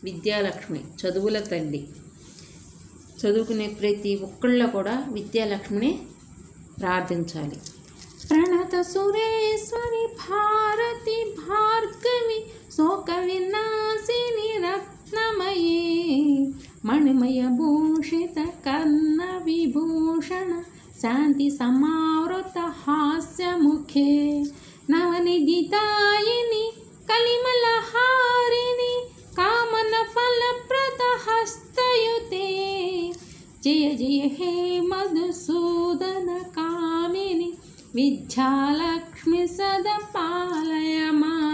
విద్యాలక్ష్మి చదువుల తల్లి చదువుకునే ప్రతి ఒక్కళ్ళ కూడా విద్యాలక్ష్మిని ప్రార్థించాలి ప్రణత సురేశ్వరి భారతి భార్గవి శోక వినాశిని రత్నమయే మణిమయ భూషిత కర్ణ విభూషణ శాంతి సమావృత హాస్యముఖే నవనిధితాయిని కలిమలహారిణి కామన ఫలప్రద హస్తయుతే జయ జయ హే మధుసూదన కామిని విద్యాలక్ష్మి సద పాలయ మా